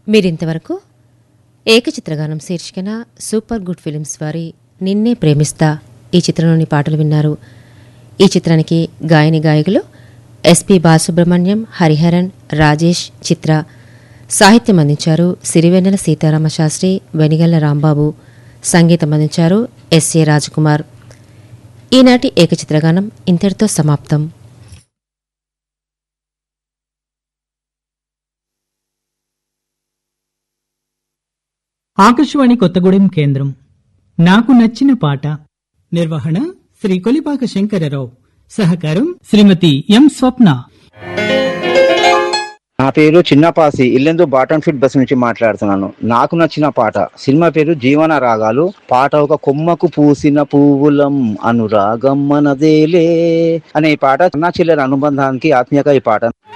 మీరింతవరకు ఏకచిత్రగానం శీర్షికన super good films వారి నిన్నే ప్రేమిస్తా ఈ చిత్రంలోని పాటలు విన్నారు ఈ చిత్రానికి గాయని గాయకులు ఎస్పి బాలసుబ్రహ్మణ్యం హరిహరన్ రాజేష్ చిత్ర సాహిత్యం అందించారు సిరివెన్నెల సీతారామ శాస్త్రి వెనిగల్ల రాంబాబు సంగీతం అందించారు ఎస్ఏ రాజకుమార్ ఈనాటి ఏకచిత్రగానం ఇంతటితో సమాప్తం ఆకాశవాణి కొత్తగూడెం కేంద్రం నాకు నచ్చిన పాట నిర్వహణ శ్రీ కొలిపాక శంకరరావు సహకారం శ్రీమతి ఎం స్వప్న నా పేరు చిన్నపాసి ఇల్లెందు బాటన్ ఫిట్ బస్ నుంచి మాట్లాడుతున్నాను నాకు నచ్చిన పాట సినిమా పేరు జీవన రాగాలు పాట ఒక కొమ్మకు పూసిన పువ్వులం అనురాగం మనదేలే అనే ఈ పాట నా చెల్లెల అనుబంధానికి ఆత్మీయక ఈ పాట